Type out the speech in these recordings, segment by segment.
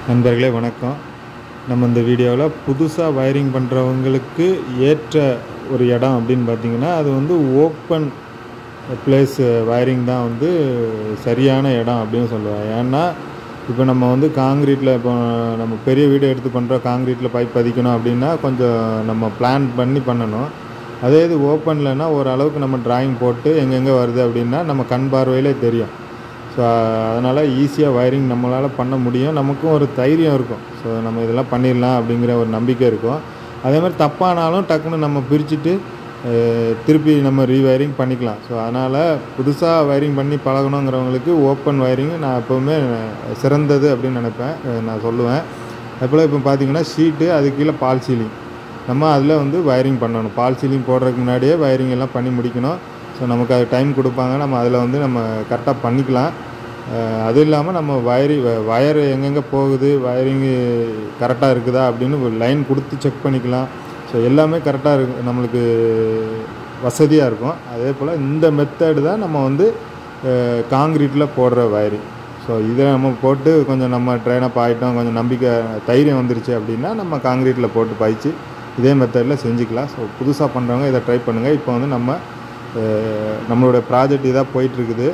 நண்பர்களே வணக்கம் நம்ம இந்த வீடியோவில் புதுசாக வயரிங் பண்ணுறவங்களுக்கு ஏற்ற ஒரு இடம் அப்படின்னு பார்த்தீங்கன்னா அது வந்து ஓப்பன் பிளேஸ் வயரிங் தான் வந்து சரியான இடம் அப்படின்னு சொல்லுவேன் ஏன்னா இப்போ நம்ம வந்து காங்கிரீட்டில் இப்போ நம்ம பெரிய வீடு எடுத்து பண்ணுறோம் காங்கிரீட்டில் பைப் பதிக்கணும் அப்படின்னா கொஞ்சம் நம்ம பிளான் பண்ணி பண்ணணும் அதே இது ஓப்பன்லனா ஓரளவுக்கு நம்ம டிராயிங் போட்டு எங்கெங்கே வருது அப்படின்னா நம்ம கண் பார்வையிலே தெரியும் ஸோ அதனால் ஈஸியாக வயரிங் நம்மளால் பண்ண முடியும் நமக்கும் ஒரு தைரியம் இருக்கும் ஸோ நம்ம இதெல்லாம் பண்ணிடலாம் அப்படிங்கிற ஒரு நம்பிக்கை இருக்கும் அதே மாதிரி தப்பானாலும் டக்குன்னு நம்ம பிரிச்சுட்டு அஹ், திருப்பி நம்ம ரீவயரிங் பண்ணிக்கலாம் ஸோ அதனால் புதுசாக வயரிங் பண்ணி பழகணுங்கிறவங்களுக்கு ஓப்பன் வயரிங் நான் எப்போவுமே சிறந்தது அப்படின்னு நினைப்பேன் அஹ், நான் சொல்லுவேன் அதுபோல் இப்போ பார்த்தீங்கன்னா ஷீட்டு அது கீழே பால் சீலிங் நம்ம அதில் வந்து வயரிங் பண்ணணும் பால் சீலிங் போடுறதுக்கு முன்னாடியே வயரிங் எல்லாம் பண்ணி முடிக்கணும் ஸோ நமக்கு அது டைம் கொடுப்பாங்க நம்ம அதில் வந்து நம்ம கரெக்டாக பண்ணிக்கலாம் அஹ் அது இல்லாமல் நம்ம வயரி வயர் எங்கெங்கே போகுது வயரிங்கு கரெக்டாக இருக்குதா அப்படின்னு ஒரு லைன் கொடுத்து செக் பண்ணிக்கலாம் ஸோ எல்லாமே கரெக்டாக இருக்கு நம்மளுக்கு வசதியாக இருக்கும் அதே போல் இந்த மெத்தடு தான் நம்ம வந்து காங்கிரீட்டில் போடுற வயரிங் ஸோ இதை நம்ம போட்டு கொஞ்சம் நம்ம ட்ரெயின் அப் ஆகிட்டோம் கொஞ்சம் நம்பிக்கை தைரியம் வந்துருச்சு அப்படின்னா நம்ம காங்கிரீட்டில் போட்டு பாய்ச்சி இதே மெத்தடில் செஞ்சுக்கலாம் ஸோ புதுசாக பண்ணுறவங்க இதை ட்ரை பண்ணுங்கள் இப்போ வந்து நம்ம அஹ், நம்மளோட ப்ராஜெக்ட் இதாக போயிட்டுருக்குது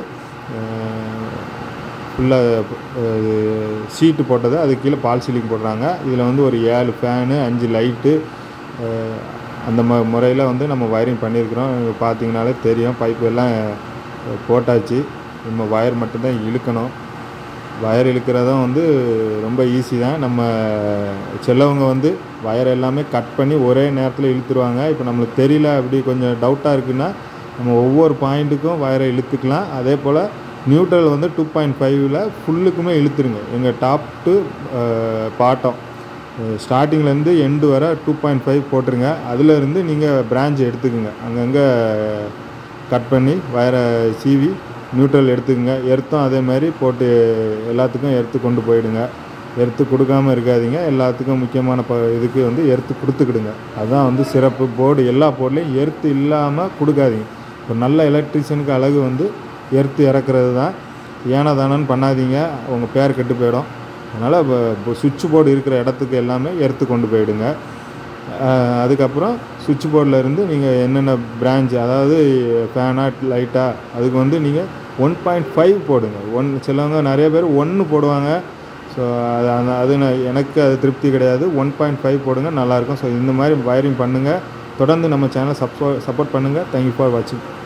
ஃபுல்லாக ஷீட்டு போட்டது அது கீழே பால் சீலிங் போடுறாங்க இதில் வந்து ஒரு ஏழு ஃபேனு அஞ்சு லைட்டு அந்த ம முறையில் வந்து நம்ம வயரிங் பண்ணியிருக்கிறோம் இங்க பார்த்தீங்கனாலே தெரியும் பைப்பு எல்லாம் அஹ், போட்டாச்சு நம்ம வயர் மட்டும்தான் இழுக்கணும் வயர் இழுக்கிறதும் வந்து ரொம்ப ஈஸி தான் நம்ம சிலவங்க வந்து வயர் எல்லாமே கட் பண்ணி ஒரே நேரத்தில் இழுத்துருவாங்க இப்போ நம்மளுக்கு தெரியல அப்படி கொஞ்சம் டவுட்டாக இருக்குன்னா நம்ம ஒவ்வொரு பாயிண்ட்டுக்கும் வயரை இழுத்துக்கலாம் அதே போல் நியூட்ரல் வந்து டூ பாயிண்ட் ஃபைவ்ல ஃபுல்லுக்குமே இழுத்துருங்க எங்கள் டாப் டு பாட்டம் ஸ்டார்டிங்லேருந்து எண்டு வர டூ பாயிண்ட் ஃபைவ் போட்டுருங்க அதிலிருந்து நீங்கள் பிரான்ச் எடுத்துக்கோங்க அங்கங்கே கட் பண்ணி வயரை சீவி நியூட்ரல் எடுத்துக்கோங்க எர்த்தும் அதே மாதிரி போட்டு எல்லாத்துக்கும் எர்த்து கொண்டு போயிடுங்க எர்த்து கொடுக்காம இருக்காதீங்க எல்லாத்துக்கும் முக்கியமான ப இதுக்கு வந்து எர்த்து கொடுத்துக்கிடுங்க அதுதான் வந்து சிறப்பு போர்டு எல்லா போர்ட்லேயும் எர்த்து இல்லாமல் கொடுக்காதீங்க ஒரு நல்ல எலக்ட்ரிஷியனுக்கு அழகு வந்து எர்த்து இறக்குறது தான் ஏனோ தானோன்னு பண்ணாதீங்க உங்கள் பேர் கெட்டு போயிடும் அதனால் இப்போ சுவிட்ச் போர்டு இருக்கிற இடத்துக்கு எல்லாமே எர்த்து கொண்டு போயிடுங்க அஹ் அதுக்கப்புறம் சுவிட்ச் போர்டில் இருந்து நீங்கள் என்னென்ன பிரான்ச் அதாவது ஃபேனா லைட்டா அதுக்கு வந்து நீங்கள் ஒன் பாயிண்ட் ஃபைவ் போடுங்க ஒன் சிலவங்க நிறைய பேர் ஒன்று போடுவாங்க ஸோ அது அந்த அது நான் எனக்கு அது திருப்தி கிடையாது ஒன் பாயிண்ட் ஃபைவ் போடுங்க நல்லாயிருக்கும் ஸோ இந்த மாதிரி வயரிங் பண்ணுங்கள் தொடர்ந்து நம்ம சேனலை சப்போ சப்போர்ட் பண்ணுங்கள் தேங்க்யூ ஃபார் வாட்சிங்